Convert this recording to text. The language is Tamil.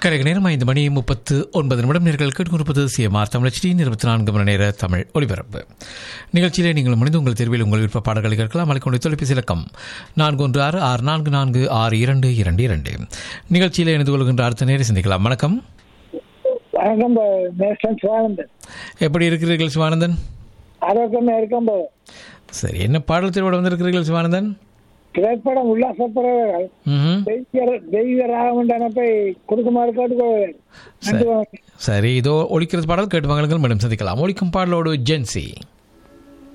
கழக நேரம் ஐந்து மணி முப்பத்து ஒன்பது நிமிடம் நேர்கள் கேட்டுக்கொண்டிருப்பது சிஎம்ஆர் தமிழச்சி இருபத்தி நான்கு மணி நேர தமிழ் ஒலிபரப்பு நிகழ்ச்சியிலே நீங்கள் முடிந்து உங்கள் தேர்வில் உங்கள் விருப்ப பாடல்களை கேட்கலாம் அழைக்கொண்டு தொலைபேசி இலக்கம் நான்கு ஒன்று ஆறு ஆறு நான்கு நான்கு ஆறு இரண்டு இரண்டு இரண்டு நிகழ்ச்சியிலே இணைந்து கொள்கின்ற அடுத்த நேரம் சிந்திக்கலாம் வணக்கம் வணக்கம் பா. நேசன் சிவானந்தன் எப்படி இருக்கிறீர்கள் சிவானந்தன் ஆரோக்கியமா இருக்கும் பா. சரி என்ன பாடல் தேர்வோடு வந்திருக்கிறீர்கள் சிவானந்தன் திரைப்படம் உல்லாசப்படுறவர்கள் ம்ஹும். தெய்வ தெய்வ ராகமண்டன போய் கொடுக்குமாறு கேட்டுக்கொள்வேன் நன்றி வணக்கம் சரி இதோ ஒழிக்கிறது பாடல் கேட்டு வாங்களுங்கள் மேடம் சந்திக்கலாம் ஒழிக்கும் பாடலோடு ஜென்சி